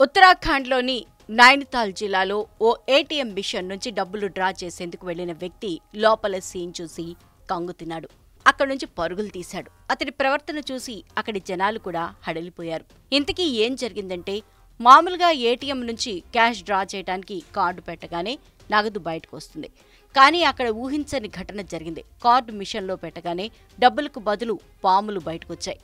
ఉత్తరాఖండ్లోని నైనితాల్ జిల్లాలో ఓ ATM machine నుంచి డబ్బులు డ్రా చేసేందుకు వెళ్లిన వ్యక్తి లోపల సీన్ చూసి కంగుతిన్నాడు అక్కడి నుంచి పరుగులు తీశాడు అతడి ప్రవర్తన చూసి అక్కడి జనాలు కూడా హడలిపోయారు ఇంతకీ ఏం జరిగిందంటే మామూలుగా ఏటీఎం నుంచి క్యాష్ డ్రా చేయడానికి కార్డు పెట్టగానే నగదు బయటకు వస్తుంది కానీ అక్కడ ఊహించని ఘటన జరిగింది కార్డు మిషన్లో పెట్టగానే డబ్బులకు బదులు పాములు బయటకొచ్చాయి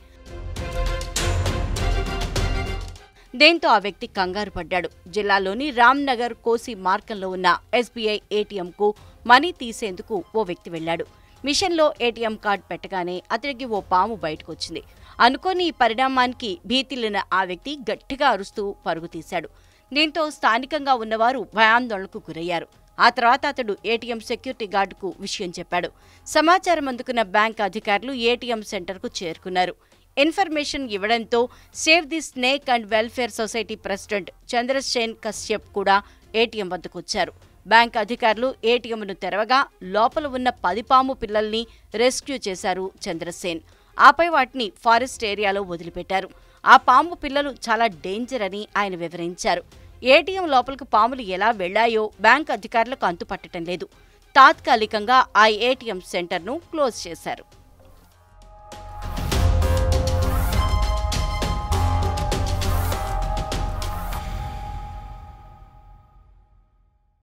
దీంతో ఆ వ్యక్తి కంగారు పడ్డాడు జిల్లాలోని రామ్నగర్ కోసి మార్గంలో ఉన్న ఎస్బీఐ ఏటీఎంకు మనీ తీసేందుకు ఓ వ్యక్తి వెళ్లాడు మిషన్లో ఏటీఎం కార్డ్ పెట్టగానే అతడికి ఓ పాము బయటకు వచ్చింది అనుకోని ఈ పరిణామానికి భీతిల్లిన ఆ వ్యక్తి గట్టిగా అరుస్తూ పరుగు తీశాడు దీంతో స్థానికంగా ఉన్నవారు భయాందోళనకు గురయ్యారు ఆ తర్వాత అతడు ఏటీఎం సెక్యూరిటీ గార్డుకు విషయం చెప్పాడు సమాచారం అందుకున్న బ్యాంక్ అధికారులు ఏటీఎం సెంటర్కు చేరుకున్నారు ఇన్ఫర్మేషన్ ఇవ్వడంతో save the snake and welfare society president Chandrasen Kashyap కూడా ఏటీఎం వద్దకు వచ్చారు బ్యాంక్ అధికారులు ఏటీఎంను తెరవగా లోపల ఉన్న పది పాము పిల్లల్ని రెస్క్యూ చేశారు చంద్రసేన్ ఆపై వాటిని ఫారెస్ట్ ఏరియాలో వదిలిపెట్టారు ఆ పాము పిల్లలు చాలా డేంజర్ అని ఆయన వివరించారు ఏటీఎం లోపలికి పాములు ఎలా వెళ్లాయో బ్యాంక్ అధికారులకు అంతుపట్టడం లేదు తాత్కాలికంగా ఆ ఏటీఎం సెంటర్ను క్లోజ్ చేశారు